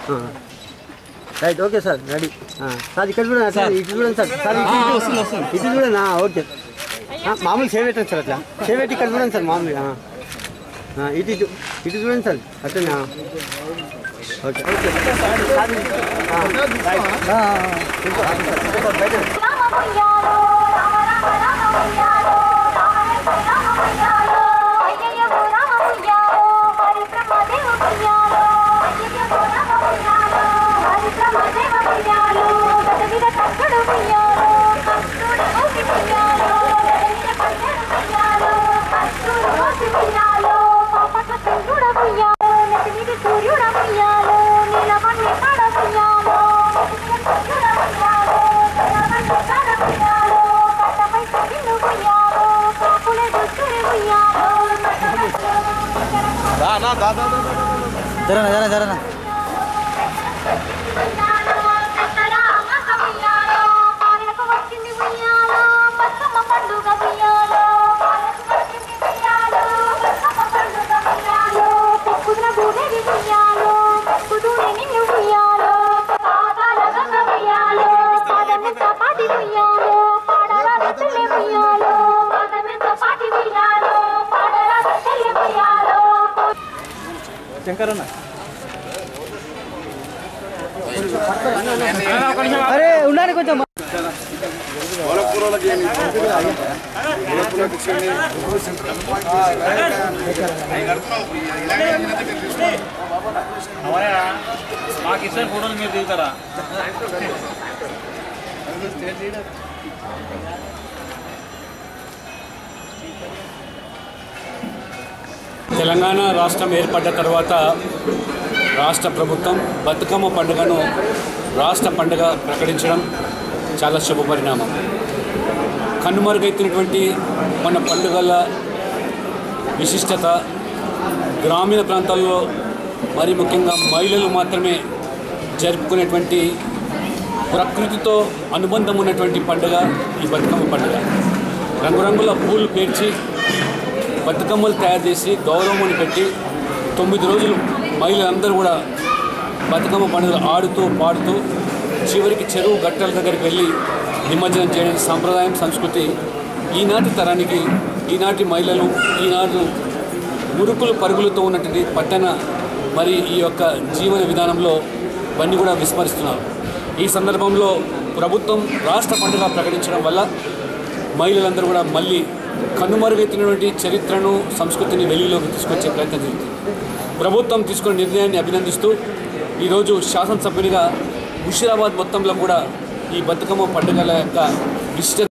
ఆ. Right okay sir ready ఆ, sir ఇక్కడ చూడండి సార్ ఇటు చూడండి సార్ సార్ ఇటు ఇటు ఇటు చూడండి ఆ, ఓకే ఆ, మామూలు సేవ్ పెట్టండి సార్ అట్లా సేవ్ పెట్టి ఇక్కడ చూడండి సార్ మామూలుగా ఆ. ఆ, ఇటు ఇటు ఇటు చూడండి సార్ అట్లనే ఆ. ఓకే ఓకే సార్ ఇటు. ఆ, రైట్. ఆ, ఆ, ఆ. ఇంకో, అది సార్. ఇంకో, బయట. సూర్యుడమయ్యాలో నీలమణి కడమయ్యాలో జరనా జరనా జరనా పాటి ఉయ్యాలో పాడరా రొట్టెలే ఉయ్యాలో పాదమెంత పాటి ఉయ్యాలో పాడరా రొట్టెలే ఉయ్యాలో అరే ఉండాలి కొంచెం మాకు ఇచ్చిన ఫోటోలు మీరు దిగుతారా తెలంగాణ రాష్ట్రం ఏర్పడ్డ తర్వాత రాష్ట్ర ప్రభుత్వం బతుకమ్మ పండుగను రాష్ట్ర పండుగ ప్రకటించడం చాలా శుభ పరిణామం కనుమరుగైతున్నటువంటి మన పండుగల విశిష్టత గ్రామీణ ప్రాంతాల్లో మరి ముఖ్యంగా మహిళలు మాత్రమే జరుపుకునేటువంటి ప్రకృతితో అనుబంధం ఉన్నటువంటి పండుగ ఈ బతుకమ్మ పండుగ రంగురంగుల పూలు పేర్చి బతుకమ్మలు తయారు చేసి గౌరవముని పెట్టి తొమ్మిది రోజులు మహిళలందరూ కూడా బతుకమ్మ పండుగలు ఆడుతూ పాడుతూ చివరికి చెరువు గట్టల దగ్గరికి వెళ్ళి నిమజ్జనం చేయడం సాంప్రదాయం సంస్కృతి ఈనాటి తరానికి ఈనాటి మహిళలు ఈనాడు మురుకులు పరుగులతో ఉన్నటువంటి పట్టణ మరి ఈ యొక్క జీవన విధానంలో ఇవన్నీ కూడా విస్మరిస్తున్నారు ఈ సందర్భంలో ప్రభుత్వం రాష్ట్ర పండుగ ప్రకటించడం వల్ల మహిళలందరూ కూడా మళ్ళీ కనుమరుగైతున్నటువంటి చరిత్రను సంస్కృతిని వెలుగులోకి తీసుకొచ్చే ప్రయత్నం జరుగుతుంది ప్రభుత్వం తీసుకున్న నిర్ణయాన్ని అభినందిస్తూ ఈరోజు శాసనసభ్యునిగా ముషిరాబాద్ మొత్తంలో కూడా ఈ బతుకమ్మ పండుగల యొక్క విశిష్ట